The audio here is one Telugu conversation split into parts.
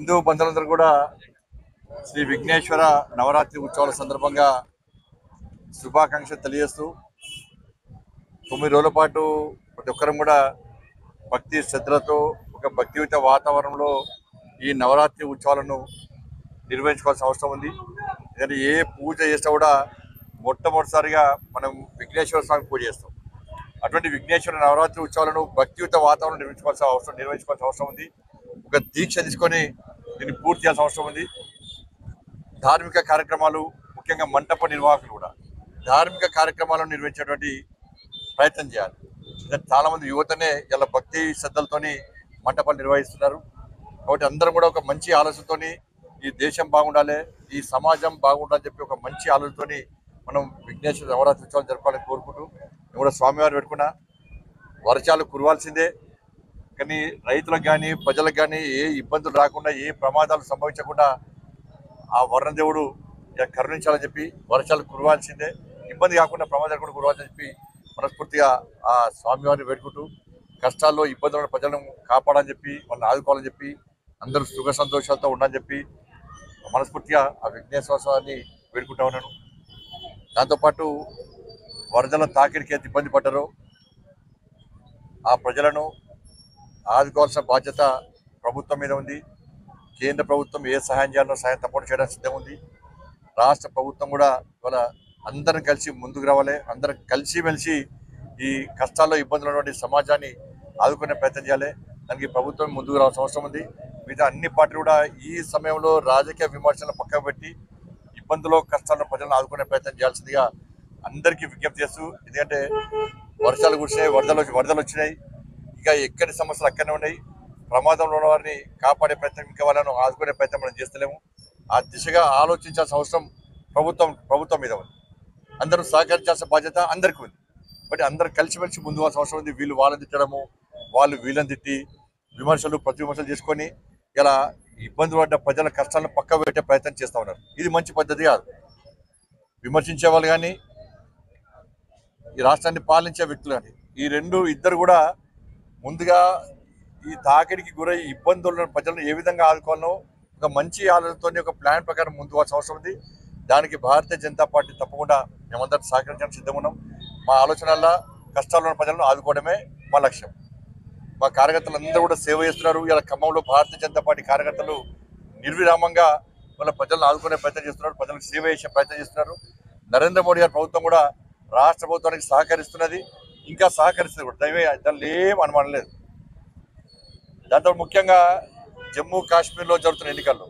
హిందూ బంధువులందరూ కూడా శ్రీ విఘ్నేశ్వర నవరాత్రి ఉత్సవాల సందర్భంగా శుభాకాంక్షలు తెలియజేస్తూ తొమ్మిది రోజుల పాటు ప్రతి ఒక్కరం కూడా భక్తి శ్రద్ధలతో ఒక భక్తియుత వాతావరణంలో ఈ నవరాత్రి ఉత్సవాలను నిర్వహించుకోవాల్సిన అవసరం ఉంది ఎందుకంటే ఏ పూజ చేసినా కూడా మొట్టమొదటిసారిగా మనం విఘ్నేశ్వర స్వామి పూజ చేస్తాం అటువంటి విఘ్నేశ్వర నవరాత్రి ఉత్సవాలను భక్తియుత వాతావరణం నిర్వహించుకోవాల్సిన అవసరం నిర్వహించుకోవాల్సిన అవసరం ఉంది ఒక దీక్ష తీసుకొని దీన్ని పూర్తి చేయాల్సిన అవసరం ఉంది ధార్మిక కార్యక్రమాలు ముఖ్యంగా మంటప నిర్వాహకులు కూడా ధార్మిక కార్యక్రమాలను నిర్వహించేటువంటి ప్రయత్నం చేయాలి ఎందుకంటే చాలా మంది యువతనే ఇలా భక్తి శ్రద్ధలతోని మంటపాలు నిర్వహిస్తున్నారు కాబట్టి అందరం కూడా ఒక మంచి ఆలోచనతోని ఈ దేశం బాగుండాలి ఈ సమాజం బాగుండాలని చెప్పి ఒక మంచి ఆలోచనతోని మనం విఘ్నేశ్వర నవరాత్రి ఉత్సవాలు జరపాలని కోరుకుంటూ నేను కూడా స్వామివారు పెట్టుకున్నా వర్షాలు కురవాల్సిందే కానీ రైతులకు కానీ ప్రజలకు కానీ ఏ ఇబ్బందులు రాకుండా ఏ ప్రమాదాలు సంభవించకుండా ఆ వర్ణదేవుడు ఇక కరుణించాలని చెప్పి వర్షాలు కురవాల్సిందే ఇబ్బంది కాకుండా ప్రమాదాలు కూడా కురవాలని చెప్పి మనస్ఫూర్తిగా ఆ స్వామివారిని వేడుకుంటూ కష్టాల్లో ఇబ్బందులు ఉన్న ప్రజలను కాపాడని చెప్పి వాళ్ళని ఆదుకోవాలని చెప్పి అందరూ సుఖ సంతోషాలతో ఉండని చెప్పి మనస్ఫూర్తిగా ఆ విఘ్నేశ్వర స్వామిని వేడుకుంటా ఉన్నాను దాంతోపాటు వరదల తాకిడికి ఎంత ఇబ్బంది పడ్డారో ఆ ప్రజలను ఆదుకోవాల్సిన బాధ్యత ప్రభుత్వం మీద ఉంది కేంద్ర ప్రభుత్వం ఏ సహాయం చేయాలో సహాయం తప్పకుండా చేయడానికి సిద్ధం ఉంది రాష్ట్ర ప్రభుత్వం కూడా ఇవాళ అందరం కలిసి ముందుకు రావాలి అందరం కలిసి మెలిసి ఈ కష్టాల్లో ఇబ్బందులు ఉన్నటువంటి సమాజాన్ని ఆదుకునే ప్రయత్నం చేయాలి దానికి ప్రభుత్వం ముందుకు రావాల్సిన అవసరం ఉంది మిగతా అన్ని పార్టీలు కూడా ఈ సమయంలో రాజకీయ విమర్శలను పక్కకు పెట్టి ఇబ్బందులు కష్టాలను ప్రజలను ఆదుకునే ప్రయత్నం చేయాల్సిందిగా అందరికీ విజ్ఞప్తి చేస్తూ ఎందుకంటే వర్షాలు కురిసినాయి వరదలు వరదలు వచ్చినాయి ఇంకా ఎక్కడి సమస్యలు అక్కడనే ఉన్నాయి ప్రమాదంలో ఉన్న వారిని కాపాడే ప్రయత్నం ఇంకా వాళ్ళను ఆదుకునే ప్రయత్నం మనం చేస్తలేము ఆ దిశగా ఆలోచించాల్సిన అవసరం ప్రభుత్వం ప్రభుత్వం మీద ఉంది అందరూ సహకరించాల్సిన బాధ్యత అందరికీ ఉంది బట్ అందరూ కలిసిమెలిసి ముందు పోవాల్సిన అవసరం ఉంది వీళ్ళు వాళ్ళని తిట్టడము వాళ్ళు వీళ్ళని తిట్టి విమర్శలు ప్రతి విమర్శలు చేసుకొని ఇలా ఇబ్బంది పడ్డ ప్రజల కష్టాలను పక్క పెట్టే ప్రయత్నం చేస్తూ ఉన్నారు ఇది మంచి పద్ధతి కాదు విమర్శించే వాళ్ళు కానీ ఈ రాష్ట్రాన్ని పాలించే వ్యక్తులు కానీ ఈ రెండు ఇద్దరు కూడా ముందుగా ఈ తాకిడికి గురై ఇబ్బందులు ఉన్న ప్రజలను ఏ విధంగా ఆదుకోవాలో ఒక మంచి ఆలోచనతో ఒక ప్లాన్ ప్రకారం ముందుకు పోవాల్సిన అవసరం ఉంది దానికి భారతీయ జనతా పార్టీ తప్పకుండా మేమందరం సహకరించడానికి సిద్ధంగా ఉన్నాం మా ఆలోచనల్లో కష్టాల్లో ఉన్న ప్రజలను ఆదుకోవడమే మా లక్ష్యం మా కార్యకర్తలు అందరూ కూడా సేవ చేస్తున్నారు ఇలా ఖమ్మంలో భారతీయ జనతా పార్టీ కార్యకర్తలు నిర్విరామంగా వాళ్ళ ప్రజలను ఆదుకునే ప్రయత్నం చేస్తున్నారు ప్రజలకు సేవ చేసే ప్రయత్నం చేస్తున్నారు నరేంద్ర మోడీ గారి ప్రభుత్వం కూడా రాష్ట్ర ప్రభుత్వానికి సహకరిస్తున్నది ఇంకా సహకరిస్తుంది కూడా దైవే దానిలో ఏం అనుమానం లేదు దాంతో ముఖ్యంగా జమ్మూ కాశ్మీర్లో జరుగుతున్న ఎన్నికల్లో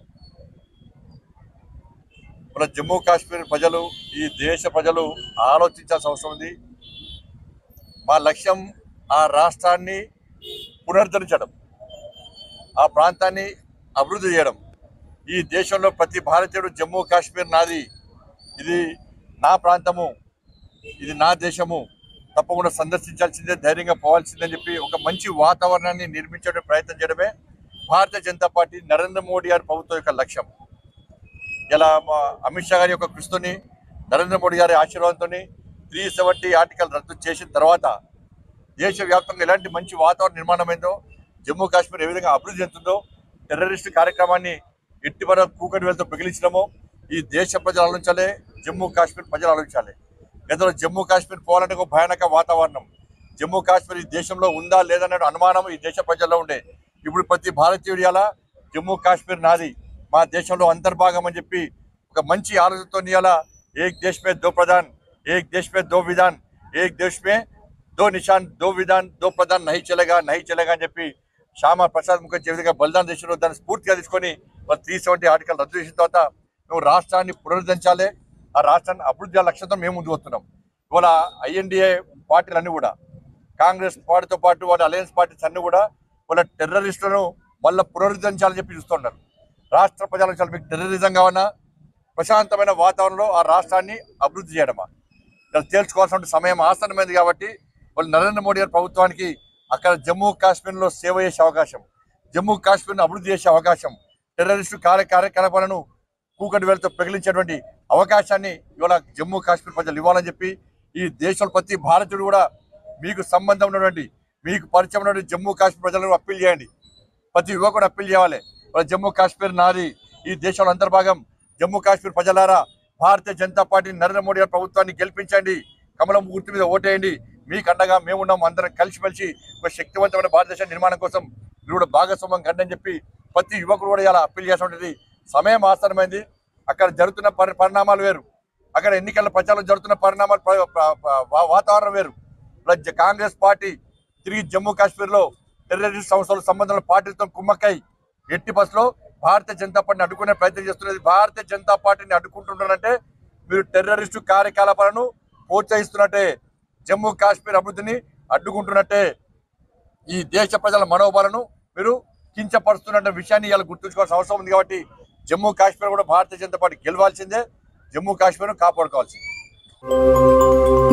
మన జమ్మూ కాశ్మీర్ ప్రజలు ఈ దేశ ప్రజలు ఆలోచించాల్సిన అవసరం ఉంది మా లక్ష్యం ఆ రాష్ట్రాన్ని పునరుద్ధరించడం ఆ ప్రాంతాన్ని అభివృద్ధి చేయడం ఈ దేశంలో ప్రతి భారతీయుడు జమ్మూ కాశ్మీర్ నాది ఇది నా ప్రాంతము ఇది నా దేశము తప్పకుండా సందర్శించాల్సిందే ధైర్యంగా పోవాల్సిందని చెప్పి ఒక మంచి వాతావరణాన్ని నిర్మించడం ప్రయత్నం చేయడమే భారతీయ జనతా పార్టీ నరేంద్ర మోడీ గారి ప్రభుత్వం యొక్క లక్ష్యం ఇలా మా అమిత్ షా గారి యొక్క కృషితోని నరేంద్ర మోడీ గారి ఆశీర్వాదంతో త్రీ సెవెంటీ ఆర్టికల్ రద్దు చేసిన తర్వాత దేశవ్యాప్తంగా ఎలాంటి మంచి వాతావరణ నిర్మాణమైందో జమ్మూ కాశ్మీర్ ఏ విధంగా అభివృద్ధి చెందుతుందో టెర్రరిస్ట్ కార్యక్రమాన్ని ఎట్టి మన కూకటి వేలతో పిగిలించడమో ఈ దేశ ప్రజలు ఆలోచించాలి జమ్మూ కాశ్మీర్ ప్రజలు ఆలోచించాలి గతంలో జమ్మూ కాశ్మీర్ పోవాలంటే ఒక భయానక వాతావరణం జమ్మూ కాశ్మీర్ ఈ దేశంలో ఉందా లేదనే అనుమానం ఈ దేశ ప్రజల్లో ఉండే ఇప్పుడు ప్రతి భారతీయుడి అలా జమ్మూ కాశ్మీర్ నాది మా దేశంలో అంతర్భాగం అని చెప్పి ఒక మంచి ఆలోచనతో ఇవాళ ఏక్ దేశ్ మే దో ప్రధాన్ ఏక్ దేశ్ మే దో విధాన్ ఏక్ దేశ్ మే దో నిషాన్ దో విధాన్ దో ప్రధాన్ నహి చలేగా నహి చలేగా అని చెప్పి శ్యామ ప్రసాద్ ముఖర్జీ ఏ విధంగా బలిదాన్ దేశంలో దాన్ని స్ఫూర్తిగా తీసుకొని వాళ్ళు త్రీ సెవెంటీ ఆర్టికల్ రద్దు చేసిన తర్వాత నువ్వు రాష్ట్రాన్ని పునరుద్ధరించాలి ఆ రాష్ట్రాన్ని అభివృద్ధి చేయాలి లక్ష్యంతో మేము ముందుకు వస్తున్నాం ఇవాళ ఐఎన్డిఏ పార్టీలన్నీ కూడా కాంగ్రెస్ పార్టీతో పాటు వాళ్ళ అలయన్స్ పార్టీస్ అన్ని కూడా వాళ్ళ టెర్రరిస్టులను మళ్ళీ పునరుద్ధరించాలని చెప్పి చూస్తున్నారు రాష్ట్ర ప్రజలకు చాలా మీకు టెర్రరిజం కావాలన్నా ప్రశాంతమైన వాతావరణంలో ఆ రాష్ట్రాన్ని అభివృద్ధి చేయడమా ఇక్కడ తేల్చుకోవాల్సిన సమయం ఆసన్నమైంది కాబట్టి వాళ్ళు నరేంద్ర మోడీ గారి ప్రభుత్వానికి అక్కడ జమ్మూ కాశ్మీర్లో సేవ చేసే అవకాశం జమ్మూ కాశ్మీర్ను అభివృద్ధి చేసే అవకాశం టెర్రరిస్టు కార్య కార్యకలాపాలను కూకటి వేలతో ప్రగిలించేటువంటి అవకాశాన్ని ఇవాళ జమ్మూ కాశ్మీర్ ప్రజలు ఇవ్వాలని చెప్పి ఈ దేశంలో ప్రతి భారతీయుడు కూడా మీకు సంబంధం ఉన్నటువంటి మీకు పరిచయం ఉన్నటువంటి జమ్మూ కాశ్మీర్ ప్రజలను అప్పీల్ చేయండి ప్రతి యువకుడు అప్పీల్ చేయాలి వాళ్ళ జమ్మూ కాశ్మీర్ నాది ఈ దేశంలో అంతర్భాగం జమ్మూ కాశ్మీర్ ప్రజలారా భారతీయ జనతా పార్టీ నరేంద్ర మోడీ గారి ప్రభుత్వాన్ని గెలిపించండి కమలం గుర్తు మీద ఓటేయండి మీకు అండగా మేమున్నాం అందరం కలిసిమెలిసి ఒక శక్తివంతమైన భారతదేశ నిర్మాణం కోసం మీరు కూడా భాగస్వామ్యం కండి అని చెప్పి ప్రతి యువకుడు కూడా ఇలా అప్పీల్ చేసినటువంటి సమయం ఆసనమైంది అక్కడ జరుగుతున్న పరి పరిణామాలు వేరు అక్కడ ఎన్నికల ప్రచారం జరుగుతున్న పరిణామాలు ప్ర- ప్ర- ప్ర- వా- వాతావరణం వేరు ఇలా జ- కాంగ్రెస్ పార్టీ తిరిగి జమ్మూ కాశ్మీర్లో టెర్రరిస్ట్ సంస్థల సంబంధాల పార్టీలతో కుమ్మక్కై ఎట్టి బస్సులో భారతీయ జనతా పార్టీని అడ్డుకునే ప్రయత్నం చేస్తున్నది భారతీయ జనతా పార్టీని అడ్డుకుంటున్నారంటే మీరు టెర్రరిస్టు కార్యకలాపాలను ప్రోత్సహిస్తున్నట్టే జమ్మూ కాశ్మీర్ అభివృద్ధిని అడ్డుకుంటున్నట్టే ఈ దేశ ప్రజల మనోబలను మీరు కించపరుస్తున్న విషయాన్ని ఇలా గుర్తుంచుకోవాల్సిన అవసరం ఉంది కాబట్టి జమ్మూ కాశ్మీర్ కూడా భారతీయ జనతా పార్టీ గెలవాల్సిందే జమ్మూ కాశ్మీర్ను కాపాడుకోవాల్సిందే